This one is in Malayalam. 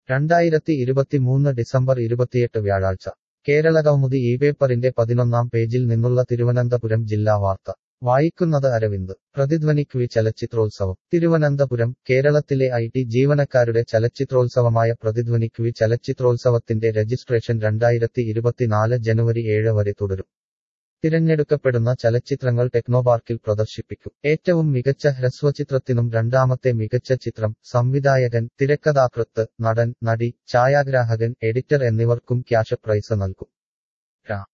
രണ്ടായിരത്തി ഇരുപത്തിമൂന്ന് ഡിസംബർ ഇരുപത്തിയെട്ട് വ്യാഴാഴ്ച കേരളകൗമുദി ഈ പേപ്പറിന്റെ പതിനൊന്നാം പേജിൽ നിന്നുള്ള തിരുവനന്തപുരം ജില്ലാ വാർത്ത വായിക്കുന്നത് അരവിന്ദ് പ്രതിധ്വനിക്വി ചലച്ചിത്രോത്സവം തിരുവനന്തപുരം കേരളത്തിലെ ഐ ടി ജീവനക്കാരുടെ ചലച്ചിത്രോത്സവമായ പ്രതിധ്വനിക്വി ചലച്ചിത്രോത്സവത്തിന്റെ രജിസ്ട്രേഷൻ രണ്ടായിരത്തി ഇരുപത്തിനാല് ജനുവരി ഏഴ് വരെ തുടരും തിരഞ്ഞെടുക്കപ്പെടുന്ന ചലച്ചിത്രങ്ങൾ ടെക്നോപാർക്കിൽ പ്രദർശിപ്പിക്കും ഏറ്റവും മികച്ച ഹ്രസ്വചിത്രത്തിനും രണ്ടാമത്തെ മികച്ച ചിത്രം സംവിധായകൻ തിരക്കഥാകൃത്ത് നടൻ നടി ഛായാഗ്രാഹകൻ എഡിറ്റർ എന്നിവർക്കും ക്യാഷ് പ്രൈസ് നൽകും